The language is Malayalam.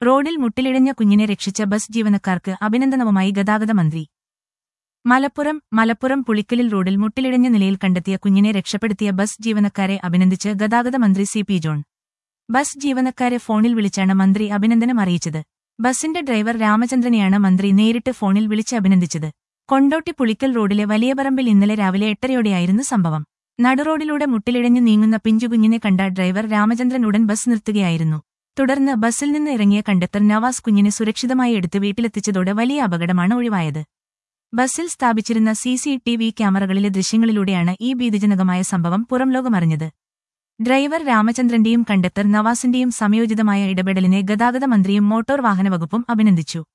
റോഡിൽ മുട്ടിലിഴഞ്ഞ കുഞ്ഞിനെ രക്ഷിച്ച ബസ് ജീവനക്കാർക്ക് അഭിനന്ദനവുമായി ഗതാഗത മന്ത്രി മലപ്പുറം മലപ്പുറം പുളിക്കലിൽ റോഡിൽ മുട്ടിലിഴഞ്ഞ നിലയിൽ കണ്ടെത്തിയ കുഞ്ഞിനെ രക്ഷപ്പെടുത്തിയ ബസ് ജീവനക്കാരെ അഭിനന്ദിച്ച് ഗതാഗത മന്ത്രി സി പി ജോൺ ബസ് ജീവനക്കാരെ ഫോണിൽ വിളിച്ചാണ് മന്ത്രി അഭിനന്ദനം അറിയിച്ചത് ബസിന്റെ ഡ്രൈവർ രാമചന്ദ്രനെയാണ് മന്ത്രി നേരിട്ട് ഫോണിൽ വിളിച്ച് അഭിനന്ദിച്ചത് കൊണ്ടോട്ടി പുളിക്കൽ റോഡിലെ വലിയപറമ്പിൽ ഇന്നലെ രാവിലെ എട്ടരയോടെയായിരുന്നു സംഭവം നടുറോഡിലൂടെ മുട്ടിലിഴഞ്ഞു നീങ്ങുന്ന പിഞ്ചുകുഞ്ഞിനെ കണ്ട ഡ്രൈവർ രാമചന്ദ്രൻ ഉടൻ ബസ് നിർത്തുകയായിരുന്നു തുടർന്ന് ബസ്സിൽ നിന്ന് ഇറങ്ങിയ കണ്ടക്ടർ നവാസ് കുഞ്ഞിനെ സുരക്ഷിതമായി എടുത്ത് വീട്ടിലെത്തിച്ചതോടെ വലിയ അപകടമാണ് ഒഴിവായത് ബസ്സിൽ സ്ഥാപിച്ചിരുന്ന സി സി ടി വി ക്യാമറകളിലെ ദൃശ്യങ്ങളിലൂടെയാണ് ഈ ഭീതിജനകമായ സംഭവം പുറംലോകമറിഞ്ഞത് ഡ്രൈവർ രാമചന്ദ്രന്റെയും കണ്ടക്ടർ നവാസിന്റെയും സമയോചിതമായ ഇടപെടലിനെ ഗതാഗത മന്ത്രിയും മോട്ടോർ വാഹന വകുപ്പും അഭിനന്ദിച്ചു